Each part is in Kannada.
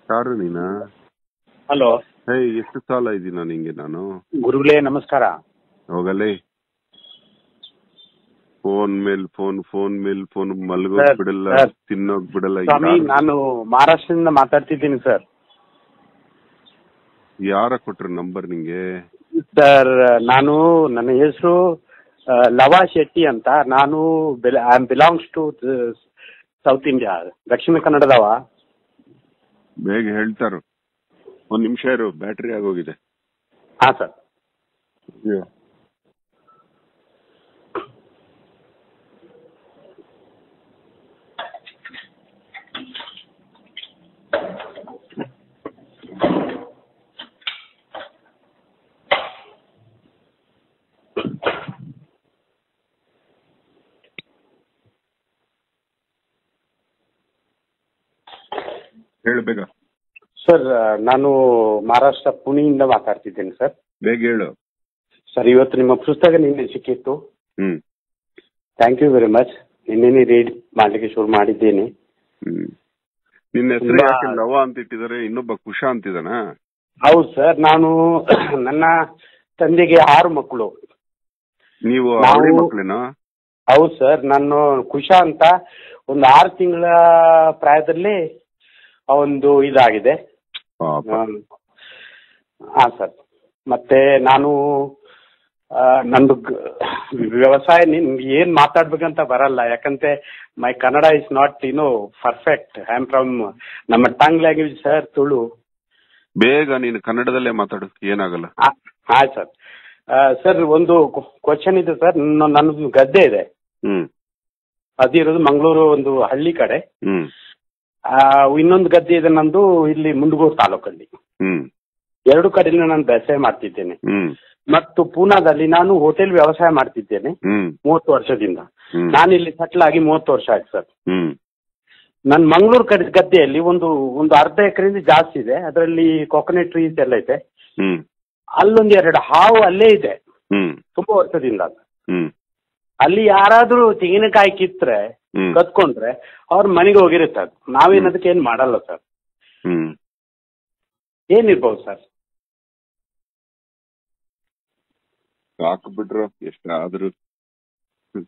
ಯಾರು ನೀನ ಹಲೋ ಹೇ ಎಷ್ಟು ಸಾಲ ಇದೀನೋ ನಿಂಗೆ ನಾನು ಗುರುಗಳೇ ನಮಸ್ಕಾರ ಹೋಗಲೇ phone mail phone phone mail phone ಮಲ್ಗೋಗ್ ಸರ್, ಬಿಡಲ್ಲ ಸರ್. ತಿನ್ನೋಗ್ ಬಿಡಲ್ಲ ಸ್ವಾಮಿ ಯಾರ್- ನಾನು ಮಹಾರಾಷ್ಟ್ರದಿಂದ ಮಾತಾಡ್ತಿದ್ದೀನಿ ಸರ್ ಯಾರ ಕೊಟ್ರು ನಂಬರ್ ನಿಂಗೆ ಸರ್ ನಾನು ನನ್ನ ಹೆಸರು ಲವಾ ಶೆಟ್ಟಿ ಅಂತ ನಾನು I am belongs to south India ದಕ್ಷಿಣ ಕನ್ನಡದವ ಬೇಗ ಹೇಳ್ತಾರು ಒಂದ್ ನಿಮಿಷ ಇರು ಬ್ಯಾಟ್ರಿ ಆಗೋಗಿದೆ ಹಾ ಸರ್ ಹೇಳು ಬೇಗ ಸರ್ ನಾನು ಮಹಾರಾಷ್ಟ್ರ ಪುಣೆಯಿಂದ ಮಾತಾಡ್ತಿದ್ದೀನಿ ಸರ್ ಬೇಗ ಹೇಳು ಸರ್ ಇವತ್ತು ನಿಮ್ಮ ಪುಸ್ತಕ ನಿನ್ನೆ ಸಿಕ್ಕಿತ್ತು hmm thank you very much ನಿನ್ನೆ ರೀಡ್ ಮಾಡ್ಲಿಕ್ಕೆ ಶುರು ಮಾಡಿದ್ದೇನೆ ಹ್ಮ್ ನಿನ್ನ ಹೆಸರು ತುಂಬಾ- ಯಾಕೆ ಲವ ಅಂತ ಇಟ್ಟಿದ್ದಾರೆ ಇನ್ನೊಬ್ಬ ಕುಶ ಅಂತಿದಾನ ಹೌದು ಸರ್ ನಾನು ನನ್ನ ತಂದೆಗೆ ಆರು ಮಕ್ಕಳು ನೀವು ನಾವು- ಅವಳಿ ಮಕ್ಳೇನಾ ಹೌದು ಸರ್ ನಾನು ಕುಶ ಅಂತ ಒಂದು ಆರು ತಿಂಗಳ ಪ್ರಾಯದಲ್ಲಿ ಒಂದು ಇದಾಗಿದೆ ಪಾಪ. ಹಾ ಸರ್ ಮತ್ತೆ ನಾನು ಆ, ನಂದು ಗ- ವ್ಯವಸಾಯ ನಿಮ್ಗೆ ಏನ್ ಮಾತಾಡ್ಬೇಕಂತ ಬರಲ್ಲ ಯಾಕಂತೆ my Kannada is not no perfect I am from ನಮ್ಮ ಟಂಗ್ ಲ್ಯಾಂಗ್ವೇಜ್ ಸರ್ ತುಳು ಬೇಗ ನೀನು ಕನ್ನಡದಲ್ಲೇ ಮಾತಾಡು ಏನಾಗಲ್ಲ ಹಾ ಸರ್ ಸರ್ ಒಂದು ಕ್ವಶನ್ ಇದೆ ಸರ್ ನನ್ನದು ಗದ್ದೆ ಇದೆ ಹ್ಮ್ ಅದಿರೋದು ಮಂಗಳೂರು ಒಂದು ಹಳ್ಳಿ ಕಡೆ ಹ್ಮ್ ಆ, ಇನ್ನೊಂದು ಗದ್ದೆ ಇದೆ ನಂದು ಇಲ್ಲಿ ಮುಂಡಗೋಡು ತಾಲೂಕಲ್ಲಿ ಹ್ಮ್ ಎರಡು ಕಡೆಯಿಂದ ನಾನು ಬೇಸಾಯ ಮಾಡ್ತಿದ್ದೇನೆ ಹ್ಮ್ ಮತ್ತು ಪೂನಾದಲ್ಲಿ ನಾನು ಹೋಟೆಲ್ ವ್ಯವಸಾಯ ಮಾಡ್ತಿದ್ದೇನೆ ಹ್ಮ್ ಮೂವತ್ತು ವರ್ಷದಿಂದ ಹ್ಮ್ ನಾನು ಇಲ್ಲಿ ಸೆಟ್ಲ್ ಆಗಿ ಮೂವತ್ತು ವರ್ಷ ಆಯ್ತು ಸರ್ ಹ್ಮ್ ನನ್ನ ಮಂಗಳೂರು ಕಡೆ ಗದ್ದೆಯಲ್ಲಿ ಒಂದು ಒಂದು ಅರ್ಧ ಎಕರೆಯಿಂದ ಜಾಸ್ತಿ ಇದೆ ಅದರಲ್ಲಿ ಕೊಕೊನೆಟ್ ಟ್ರೀಸ್ ಎಲ್ಲ ಇದೆ ಹ್ಮ್ ಅಲ್ಲೊಂದು ಎರಡು ಹಾವು ಅಲ್ಲೇ ಇದೆ ಹ್ಮ್ ತುಂಬಾ ವರ್ಷದಿಂದ ಹ್ಮ್ ಅಲ್ಲಿ ಯಾರಾದ್ರೂ ತೆಂಗಿನಕಾಯಿ ಕಿತ್ರೆ ಹ್ಮ್ ಕತ್ಕೊಂಡ್ರೆ ಅವ್ರ ಮನೆಗೆ ಹೋಗಿರುತ್ತೆ ಅದು ನಾವೇನ್ ಅದಕ್ಕೆ ಏನ್ ಮಾಡಲ್ಲ ಸರ್ ಹ್ಮ್ ಏನಿರ್ಬೋದು ಸರ್ ಸಾಕು ಬಿಡ್ರು ಎಷ್ಟಾದ್ರೂ ಹ್ಮ್.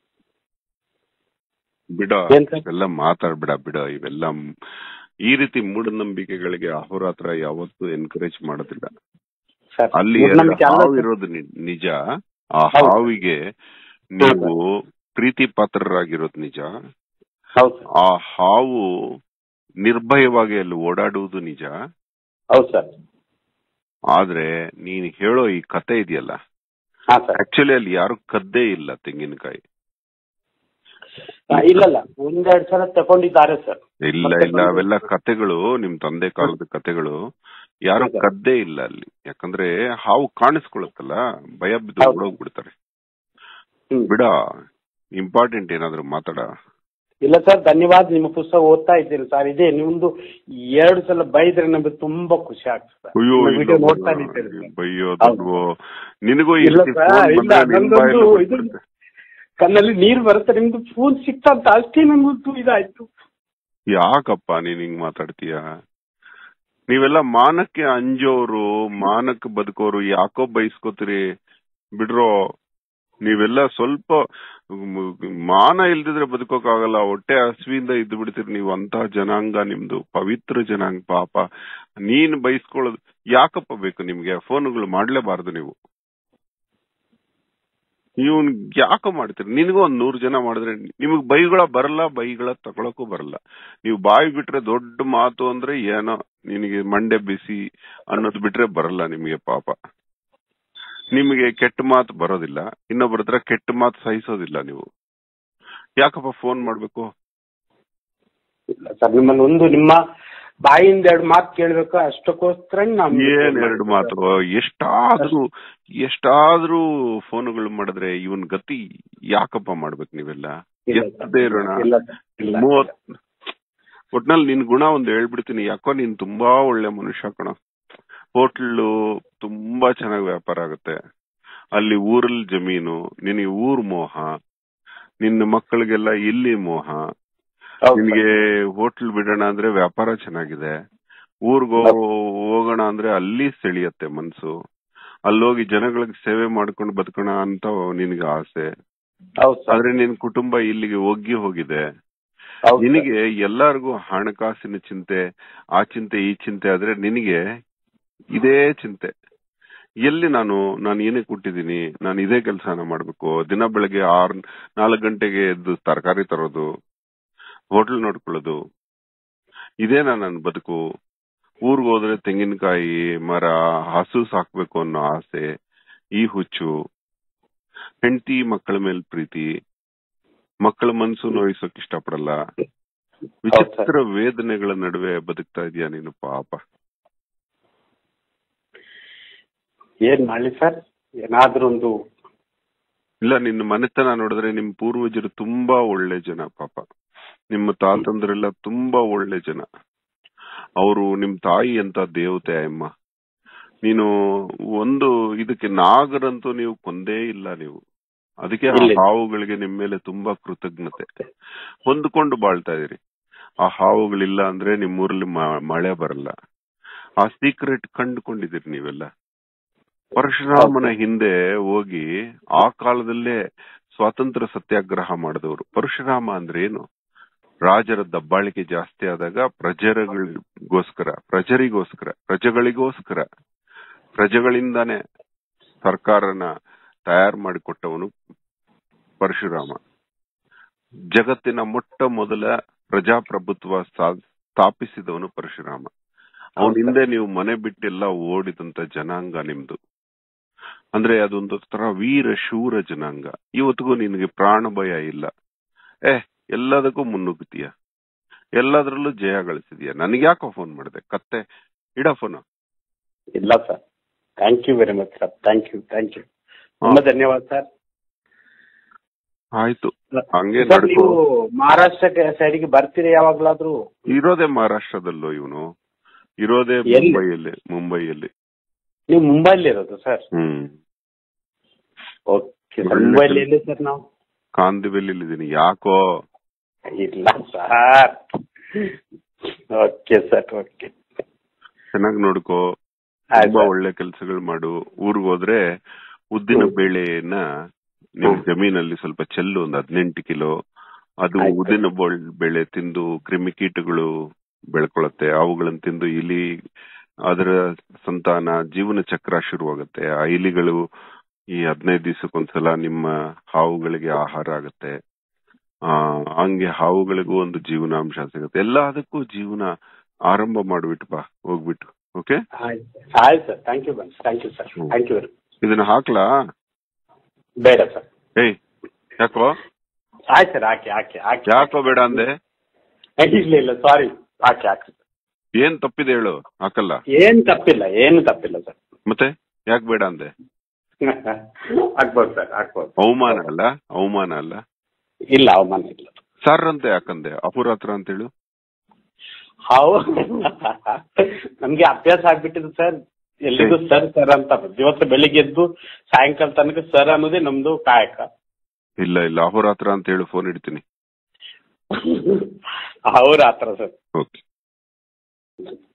ಬಿಡ ಏನ್ ಸರ್? ಇವೆಲ್ಲ ಮಾತಾಡ್ಬಿಡ ಬಿಡ ಇವೆಲ್ಲ ಮ್- ಈ ರೀತಿ ಮೂಢನಂಬಿಕೆಗಳಿಗೆ ಅಹೋರಾತ್ರ ಯಾವತ್ತೂ ಎನ್ಕರೇಜ್ ಮಾಡೋದಿಲ್ಲ ಸರ್ ಅಲ್ಲಿ ಎರಡು ಮೂಢನಂಬಿಕೆ ಅಲ್ಲ ಹಾವು ಸರ್. ಇರೋದು ನಿ- ನಿಜ ಆ ಹೌದು. ಹಾವಿಗೆ ನೀವು ಪ್ರೀತಿ ಪಾತ್ರರಾಗಿರೋದು ನಿಜ ಹೌದು ಸರ್ ಆ ಹಾವು ನಿರ್ಭಯವಾಗಿ ಅಲ್ಲಿ ಓಡಾಡುವುದು ನಿಜ ಹೌದು ಸರ್ ಆದ್ರೆ ನೀನ್ ಹೇಳೋ ಈ ಕತೆ ಇದೆಯಲ್ಲ ಹಾ ಸರ್ ಆಕ್ಚುಲಿ ಅಲ್ಲಿ ಯಾರು ಕದ್ದೇ ಇಲ್ಲ ತೆಂಗಿನಕಾಯಿ ಆ, ಇಲ್ಲಲ್ಲ ಒಂದೆರಡು ಸಲ ತಗೊಂಡಿದ್ದಾರೆ ಸರ್ ಇಲ್ಲ ಮತ್ತೆ ಇಲ್ಲ ಅವೆಲ್ಲ ಕತೆಗಳು ನಿಮ್ ತಂದೆ ಕಾಲದ ಕತೆಗಳು ಯಾರು ಹೌದಾ? ಕದ್ದೇ ಇಲ್ಲ ಅಲ್ಲಿ ಯಾಕಂದ್ರೆ ಹಾವು ಕಾಣಿಸ್ಕೊಳತ್ತಲ್ಲ ಭಯ ಬಿದ್ದು ಹೌದು. ಓಡೋಗ್ಬಿಡ್ತಾರೆ ಹ್ಮ್. ಬಿಡ ಇಂಪಾರ್ಟೆಂಟ್ ಏನಾದ್ರು ಮಾತಾಡ ಇಲ್ಲ ಸರ್ ಧನ್ಯವಾದ ನಿಮ್ಮ ಪುಸ್ತಕ ಓದ್ತಾ ಇದ್ದೀರಿ ಸರ್ ಇದೇ ನಿಮ್ದು ಎರಡು ಸಲ ಬೈದ್ರೆ ನಮಗೆ ತುಂಬಾ ಖುಷಿ ಆಗ್ತದೆ ಅಯ್ಯೋ ವಿಡಿಯೋ ಇಲ್ಲ ನೋಡ್ತಾ ಬಿಡು. ಇದ್ದೀರಿ ಸರ್. ಬೈಯೋದು ನಿನಗೂ ಇಲ್ಲ ಎಷ್ಟು ಸರ್, ಫೋನ್ ಇಲ್ಲ, ಬಂದ್ರೆ ನಿನ್ ನಂದೊಂದು ಬಾಯಲ್ಲಿ ಇದು- ಬಂದ್ಬಿಡುತ್ತೆ. ಕಣ್ಣಲ್ಲಿ ನೀರು ಬರುತ್ತೆ ನಿಮ್ದು ಫೋನ್ ಸಿಕ್ತಂತ ಅಷ್ಟೇ ನಮ್ಗೊಂದು ಇದಾಯ್ತು ಯಾಕಪ್ಪ ನೀನ್ ಹಿಂಗ್ ಮಾತಾಡ್ತೀಯ ನೀವೆಲ್ಲ ಮಾನಕ್ಕೆ ಅಂಜೋರು ಮಾನಕ್ಕೆ ಬದುಕೋರು ಯಾಕೋ ಬೈಸ್ಕೋತೀರಿ ಬಿಡ್ರೋ ನೀವೆಲ್ಲ ಸ್ವಲ್ಪ ಮ್- ಮಾನ ಇಲ್ದಿದ್ರೆ ಬದುಕೋಕಾಗಲ್ಲ ಹೊಟ್ಟೆ ಹಸಿವಿಂದ ಇದ್ದು ಬಿಡ್ತೀರಿ ನೀವು ಅಂತ ಜನಾಂಗ ನಿಮ್ದು ಪವಿತ್ರ ಜನಾಂಗ ಪಾಪ ನೀನ್ ಬೈಸ್ಕೊಳ್ಳೋದು ಯಾಕಪ್ಪ ಬೇಕು ನಿಮ್ಗೆ ಫೋನ್ಗಳು ಮಾಡ್ಲೇಬಾರ್ದು ನೀವು ಇವನ್ ಯಾಕೋ ಮಾಡ್ತೀರಿ ನಿನಗೂ ಒಂದ್ ನೂರ್ ಜನ ಮಾಡಿದ್ರೆ ನಿಮಗ್ ಬೈಗಳ ಬರಲ್ಲ ಬೈಗಳ ತಗೊಳಕ್ಕೂ ಬರಲ್ಲ ನೀವು ಬಾಯಿ ಬಿಟ್ರೆ ದೊಡ್ಡ ಮಾತು ಅಂದ್ರೆ ಏನೋ ನಿನಗೆ ಮಂಡೆ ಬಿಸಿ ಅನ್ನೋದು ಬಿಟ್ರೆ ಬರಲ್ಲ ನಿಮಗೆ ಪಾಪ ನಿಮಗೆ ಕೆಟ್ಟ ಮಾತು ಬರೋದಿಲ್ಲ ಇನ್ನೊಬ್ಬರ ಹತ್ರ ಕೆಟ್ಟ ಮಾತು ಸಹಿಸೋದಿಲ್ಲ ನೀವು ಯಾಕಪ್ಪ ಫೋನ್ ಮಾಡ್ಬೇಕು ಇಲ್ಲ ಸರ್ ನಿಮ್ಮಲ್ಲಿ ಒಂದು ನಿಮ್ಮ ಬಾಯಿಂದ ಎರಡು ಮಾತು ಕೇಳ್ಬೇಕು ಅಷ್ಟಕ್ಕೋಸ್ಕರ ನಾವು ಏನ್ ಎರಡು ಮಾತು ಎಷ್ಟಾದ್ರೂ ಎಷ್ಟಾದ್ರೂ ಫೋನ್ಗಳು ಮಾಡಿದ್ರೆ ಇವನ್ ಗತಿ ಯಾಕಪ್ಪ ಮಾಡ್ಬೇಕು ನೀವೆಲ್ಲ ಇಲ್ಲ ಸರ್. ಎತ್ತದೇ ಇರೋಣ ಇಲ್ಲ ಸರ್. ಇಲ್ಲ. ಮೂವತ್ ಒಟ್ನಲ್ಲಿ ನಿನ್ ಗುಣ ಒಂದ್ ಹೇಳ್ಬಿಡ್ತೀನಿ ಯಾಕೋ ನೀನ್ ತುಂಬಾ ಒಳ್ಳೆ ಮನುಷ್ಯ ಕಣ ಹೋಟ್ಲು ತುಂಬಾ ಚೆನ್ನಾಗಿ ವ್ಯಾಪಾರ ಆಗುತ್ತೆ ಅಲ್ಲಿ ಊರಲ್ಲಿ ಜಮೀನು ನಿನಗೆ ಊರ್ ಮೋಹ ನಿನ್ನ ಮಕ್ಕಳಿಗೆಲ್ಲ ಇಲ್ಲಿ ಮೋಹ ಹೌದು ಸರ್. ನಿನ್ಗೆ ಹೋಟ್ಲ್ ಬಿಡೋಣ ಅಂದ್ರೆ ವ್ಯಾಪಾರ ಚೆನ್ನಾಗಿದೆ ಊರ್ಗ್ ಹೋಗೋಣ ಅಂದ್ರೆ ಅಲ್ಲಿ ಸೆಳೆಯತ್ತೆ ಮನ್ಸು ಅಲ್ಲೋಗಿ ಜನಗಳಿಗೆ ಸೇವೆ ಮಾಡ್ಕೊಂಡು ಬದುಕೋಣ ಅಂತ ನಿನಗೆ ಆಸೆ ಹೌದು ಸರ್ ಆದ್ರೆ ನಿನ್ ಕುಟುಂಬ ಇಲ್ಲಿಗೆ ಒಗ್ಗಿ ಹೋಗಿದೆ ಹೌದು ಸರ್. ನಿನಗೆ ಎಲ್ಲಾರ್ಗೂ ಹಣಕಾಸಿನ ಚಿಂತೆ ಆ ಚಿಂತೆ ಈ ಚಿಂತೆ ಆದ್ರೆ ನಿನಗೆ ಇದೇ ಚಿಂತೆ ಎಲ್ಲಿ ನಾನು ನಾನು ಏನಕ್ಕೆ ಹುಟ್ಟಿದೀನಿ ನಾನು ಇದೇ ಕೆಲಸನ ಮಾಡ್ಬೇಕು ದಿನ ಬೆಳಗ್ಗೆ ಆರ್ ನಾಲ್ಕು ಗಂಟೆಗೆ ಎದ್ದು ತರಕಾರಿ ತರೋದು ಹೋಟೆಲ್ ನೋಡ್ಕೊಳ್ಳೋದು ಇದೇನಾ ನನ್ನ ಬದುಕು ಊರ್ಗ್ ಹೋದ್ರೆ ತೆಂಗಿನಕಾಯಿ ಮರ ಹಸು ಸಾಕ್ಬೇಕು ಅನ್ನೋ ಆಸೆ ಈ ಹುಚ್ಚು ಹೆಂಡತಿ ಮಕ್ಕಳ ಮೇಲೆ ಪ್ರೀತಿ ಮಕ್ಕಳ ಮನ್ಸು ನೋಯಿಸೋಕ್ ಇಷ್ಟಪಡಲ್ಲ ವಿಚಿತ್ರ ವೇದನೆಗಳ ನಡುವೆ ಬದುಕ್ತಾ ಇದೀಯ ನೀನು ಪಾಪ ಏನ್ ಮಾಡ್ಲಿ ಸರ್ ಏನಾದ್ರೂ ಒಂದು ಇಲ್ಲ ನಿನ್ನ ಮನೆತನ ನೋಡಿದ್ರೆ ನಿಮ್ ಪೂರ್ವಜರು ತುಂಬಾ ಒಳ್ಳೆ ಜನ ಪಾಪ ನಿಮ್ಮ ತಾತಂದ್ರೆಲ್ಲ ತುಂಬಾ ಒಳ್ಳೆ ಜನ ಅವರು ನಿಮ್ ತಾಯಿ ಅಂತ ದೇವತೆ ಅಮ್ಮ ನೀನು ಒಂದು ಇದಕ್ಕೆ ನಾಗರಂತೂ ನೀವು ಕೊಂದೇ ಇಲ್ಲ ನೀವು ಅದಕ್ಕೆ ಆ ಇಲ್ಲ. ಹಾವುಗಳಿಗೆ ನಿಮ್ ಮೇಲೆ ತುಂಬಾ ಕೃತಜ್ಞತೆ ಹೊಂದ್ಕೊಂಡು ಬಾಳ್ತಾ ಇದೀರಿ ಆ ಹಾವುಗಳಿಲ್ಲ ಅಂದ್ರೆ ನಿಮ್ಮೂರಲ್ಲಿ ಮ- ಮಳೆ ಬರಲ್ಲ ಆ ಸೀಕ್ರೆಟ್ ಕಂಡುಕೊಂಡಿದ್ದೀರಿ ನೀವೆಲ್ಲ ಪರಶುರಾಮನ ಹಿಂದೆ ಹೋಗಿ ಆ ಕಾಲದಲ್ಲೇ ಸ್ವಾತಂತ್ರ್ಯ ಸತ್ಯಾಗ್ರಹ ಮಾಡಿದವರು ಪರಶುರಾಮ ಅಂದ್ರೆ ಏನು ರಾಜರ ದಬ್ಬಾಳಿಕೆ ಜಾಸ್ತಿ ಆದಾಗ ಪ್ರಜೆಗಳಿಗೋಸ್ಕರ ಪ್ರಜರಿಗೋಸ್ಕರ ಪ್ರಜೆಗಳಿಗೋಸ್ಕರ ಪ್ರಜೆಗಳಿಂದಾನೇ ಸರ್ಕಾರನ ತಯಾರು ಮಾಡಿಕೊಟ್ಟವನು ಪರಶುರಾಮ ಜಗತ್ತಿನ ಮೊಟ್ಟ ಮೊದಲ ಪ್ರಜಾಪ್ರಭುತ್ವ ಸ್ಥಾ- ಸ್ಥಾಪಿಸಿದವನು ಪರಶುರಾಮ ಅವನ ಹಿಂದೆ ನೀವು ಮನೆ ಬಿಟ್ಟೆಲ್ಲ ಓಡಿದಂತ ಜನಾಂಗ ನಿಮ್ದು ಅಂದ್ರೆ ಅದೊಂದು ತರ ವೀರ ಶೂರ ಜನಾಂಗ ಇವತ್ತಿಗೂ ನಿನಗೆ ಪ್ರಾಣ ಭಯ ಇಲ್ಲ ಏ ಎಲ್ಲದಕ್ಕೂ ಮುನ್ನುಗ್ತೀಯ ಎಲ್ಲದರಲ್ಲೂ ಜಯ ಗಳಿಸಿದ್ಯಾ ನನಗೆ ಯಾಕೋ ಫೋನ್ ಮಾಡಿದೆ ಕತ್ತೆ ಇಡ ಫೋನ್ ಇಲ್ಲ sir thank you very much sir thank you thank you ತುಂಬಾ ಧನ್ಯವಾದ ಸರ್ ಆಯ್ತು ಹಂಗೆ ಸರ್ ನಡ್ಕೋ ನೀವು ಮಹಾರಾಷ್ಟ್ರ ಸೈಡ್ಗೆ ಬರ್ತೀರಿ ಯಾವಾಗ್ಲಾದ್ರೂ ಇರೋದೇ ಮಹಾರಾಷ್ಟ್ರದಲ್ಲೋ ಇವನು ಇರೋದೇ ಎಲ್ಲಿ? ಮುಂಬೈಯಲ್ಲಿ ಮುಂಬೈಯಲ್ಲಿ ನೀವು ಮುಂಬೈಲಿ ಇರೋದು ಸರ್ ಹ್ಮ್ ಓಕೆ ಸರ್ ಮುಂಬೈಲಿ ಎಲ್ಲಿ ಸರ್ ನಾವು ಕಾಂದಿವೆಲ್ಲಿ ಇದೀನಿ ಯಾಕೋ ಇಲ್ಲ ಸರ್ ಓಕೆ ಸರ್ ಓಕೆ ಚೆನ್ನಾಗ್ ನೋಡ್ಕೋ ತುಂಬಾ ಒಳ್ಳೆ ಕೆಲ್ಸಗಳು ಮಾಡು ಊರ್ಗ್ ಹೋದ್ರೆ ಉದ್ದಿನ ಹ್ಮ್. ಬೇಳೆನ ನಿಮ್ ಹ್ಮ್. ಜಮೀನಲ್ಲಿ ಸ್ವಲ್ಪ ಚೆಲ್ಲು ಒಂದ್ ಹದಿನೆಂಟು ಕಿಲೋ ಅದು ಆಯ್ತು. ಉದ್ದಿನ ಬೋಳ್- ಬೇಳೆ ತಿಂದು ಕ್ರಿಮಿಕೀಟಗಳು ಬೆಳ್ಕೊಳತ್ತೆ ಅವುಗಳನ್ನ ತಿಂದು ಇಲಿ ಅದರ ಸಂತಾನ ಜೀವನ ಚಕ್ರ ಶುರುವಾಗುತ್ತೆ ಆ ಇಲಿಗಳು ಈ ಹದಿನೈದು ದಿವಸಕ್ಕೊಂದ್ಸಲ ನಿಮ್ಮ ಹಾವುಗಳಿಗೆ ಆಹಾರ ಆಗತ್ತೆ ಆ ಹಂಗೆ ಹಾವುಗಳಿಗೂ ಒಂದು ಜೀವನಾಂಶ ಸಿಗುತ್ತೆ ಎಲ್ಲದಕ್ಕೂ ಜೀವನ ಆರಂಭ ಮಾಡ್ಬಿಟ್ಟು ಬಾ ಹೋಗ್ಬಿಟ್ಟು ಓಕೆ ಆಯ್ತು ಆಯ್ತು ಸರ್ ಥ್ಯಾಂಕ್ ಯು ಬನ್ನಿ thank you sir hmm. Thank you very ಇದನ್ನ ಹಾಕ್ಲಾ ಬೇಡ ಸರ್ ಏಯ್ ಯಾಕೋ ಆಯ್ತು ಸರ್ ಹಾಕಿ ಹಾಕಿ ಹಾಕಿ ಯಾಕೋ ಬೇಡ ಅಂದೆ ಇಲ್ಲ ಇಲ್ಲ ಸಾರಿ ಹಾಕಿ ಹಾಕಿ ಏನ್ ತಪ್ಪಿದೆ ಹೇಳು ಹಾಕಲ್ಲ ಏನ್ ತಪ್ಪಿಲ್ಲ ಏನು ತಪ್ಪಿಲ್ಲ ಸರ್ ಮತ್ತೆ ಯಾಕೆ ಬೇಡ ಅಂದೆ ಹಾಕ್ಬೋದು ಸರ್ ಹಾಕ್ಬೋದು ಅವಮಾನ ಅಲ್ಲ ಅವಮಾನ ಅಲ್ಲ ಇಲ್ಲ ಅವಮಾನ ಇಲ್ಲ ಸರ್ ಅಂತ ಯಾಕಂದೆ ಅಪುರಾತ್ರ ಅಂತ ಹೇಳು ಹೌ ನಮ್ಗೆ ಅಭ್ಯಾಸ ಆಗ್ಬಿಟ್ಟಿದೆ ಸರ್ ಎಲ್ಲಿಗೂ ಸರ್ ಸರ್ ಅಂತ ದಿವಸ ಬೆಳಿಗ್ಗೆ ಎದ್ದು ಸಾಯಂಕಾಲ ತನಕ ಸರ್ ಅನ್ನೋದೇ ನಮ್ದು ಕಾಯಕ ಇಲ್ಲ ಇಲ್ಲ ಅಹೋರಾತ್ರ ಅಂತ ಹೇಳು ಫೋನ್ ಇಡ್ತೀನಿ ಅವ್ರ ಆತರ ಸರ್ ಓಕೆ